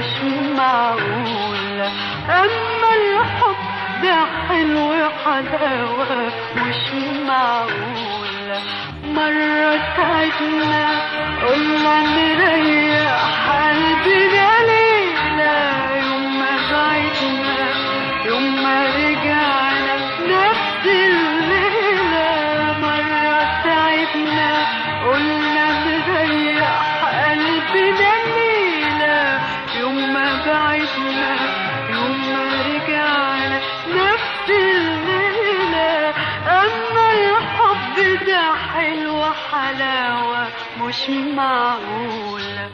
مش معقولة أما الحب ده حلو حلاوة مش معقولة مرة تعبنا قلنا نريح قلبنا ليلة يوم ما بعدنا يوم ما رجعنا نفس الليلة مرة تعبنا قلنا نريح قلبنا ليلة يوم ما بعدنا يوم ما رجعنا نفس الليلة أما الحب ده حلو حلاوة مش معقولة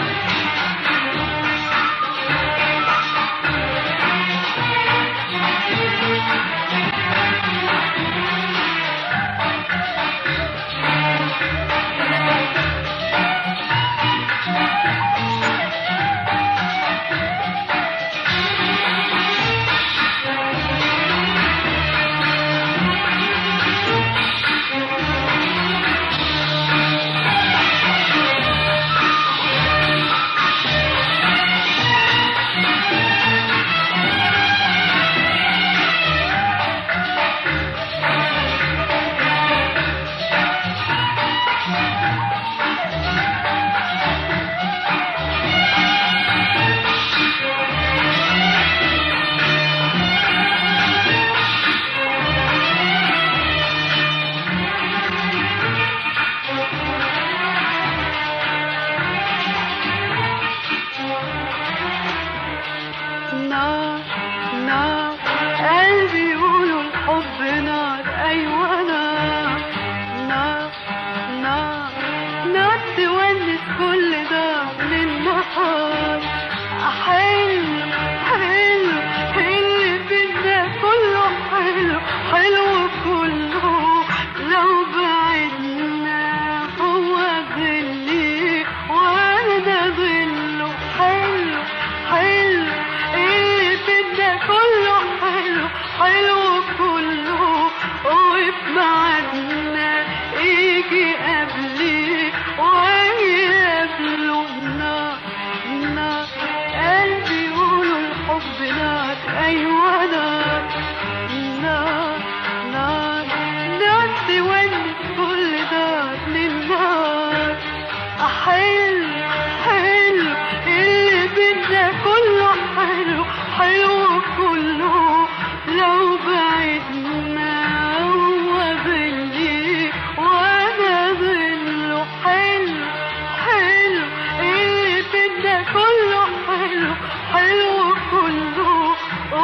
نار نار قلبي يقولوا الحب نار أيوة نار نار نار نار تونس كل ده للنهار حلو حلو اللي بينا كله حلو حلو كله لو بعدنا هو ظلي وانا ظله حلو حلو اللي بدنا كله حلو حلو كله وبمعدنا يجي قبلي ويقبله نار نار قلبي يقولوا الحب نار ايوه نار نار نار نار تونس كل دار للنار حلو حلو اللي بدنا كله حلو حلو كله لو بعدنا هو ظلي وانا ظله حلو حلو اللي بدنا كله حلو حلو كله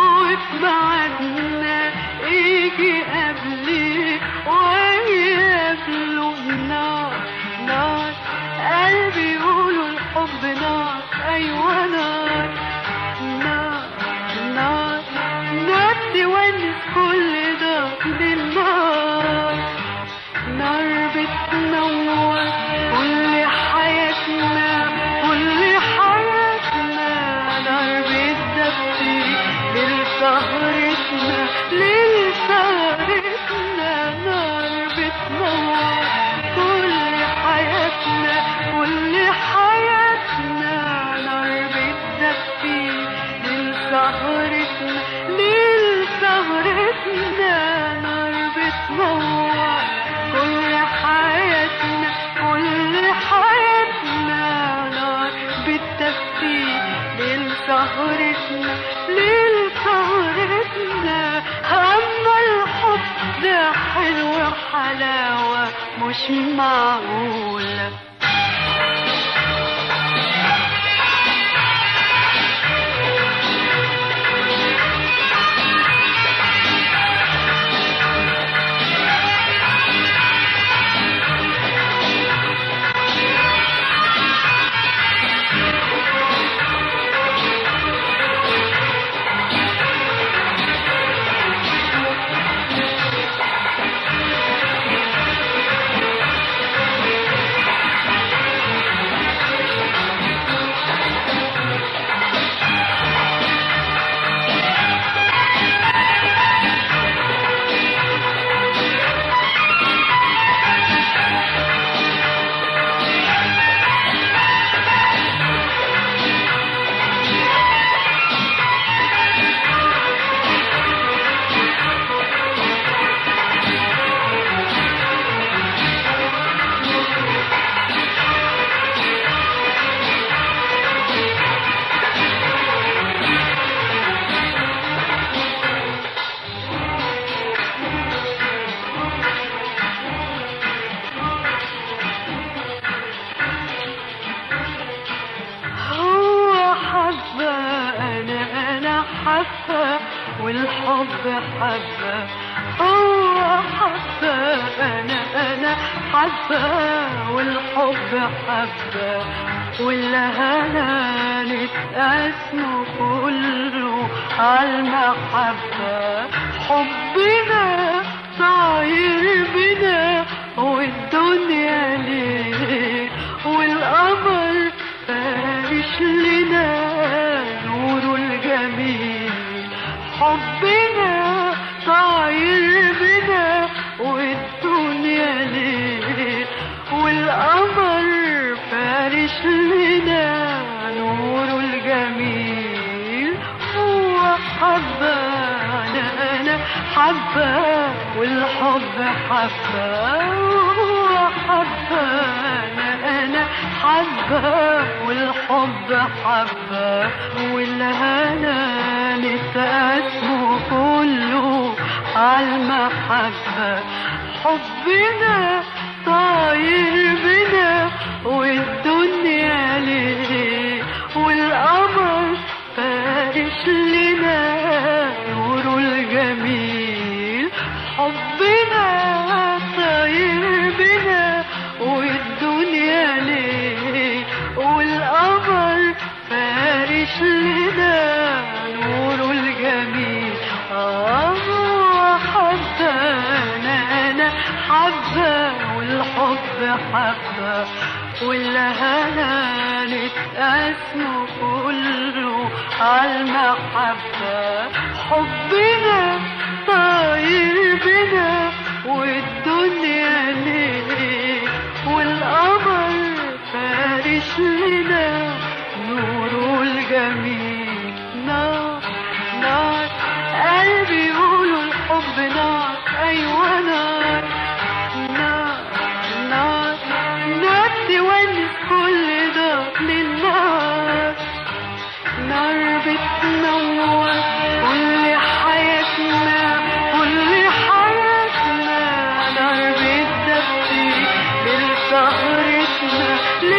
وبعدنا يجي قبلي ويقبله نار نار قلبي يقولوا الحب نار أيوة نار نار نار نار تونس كل ده بالنار نار بتنور كل حياتنا كل حياتنا نار بتدفي لسهرتنا لسهرتنا نار بتنور كل حياتنا كل حياتنا نار بتدفي لسهرتنا لسهرتنا نار بتنور كل حياتنا كل حياتنا نار بتدفي لسهرتنا لسهرتنا أما الحب ده حلو حلاوة مش معقولة حبة والحب حبة هو حبة أنا أنا حبة والحب حبة والهنا نتقاسمه كله عالمحبة حبنا طاير بنا والدنيا ليه والقمر فارش لنا نوره الجميل حبنا طاير بنا والدنيا ليه والقمر فارش لنا نوره الجميل هو حبة أنا أنا حبة والحب حبة هو حبة أنا أنا حبة والحب حبة والهنا نتقاسمه كله عالمحبة حبنا طاير بنا والدنيا ليه والقمر فارش لنا نوره الجميل حبنا طاير بنا والدنيا ليه والقمر فارش لنا نوره الجميل آه حبة أنا أنا حبة والحب حبة والهنا نتقاسمه كله عالمحبة حبنا طاير بنا والدنيا ليه والقمر فارش لنا نوره الجميل نار نار قلبي يقولوا الحب نار أيوة نار نار نار نار تونس كل ده للنار نار بتنور كل حياتنا كل حياتنا نار بتدفي لسهرتنا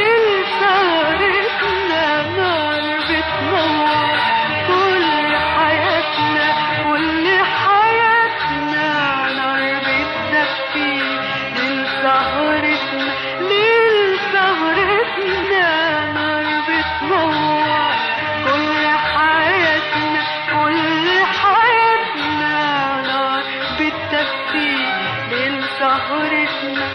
لسهرتنا نار بتنور كل حياتنا كل حياتنا نار بتدفي لسهرتنا لسهرتنا نار بتنور كل حياتنا كل حياتنا نار بتدفي لسهرتنا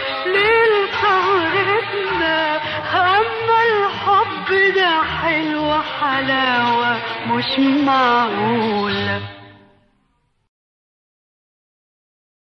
لسهرتنا أما الحب ده حلو حلاوة مش معقولة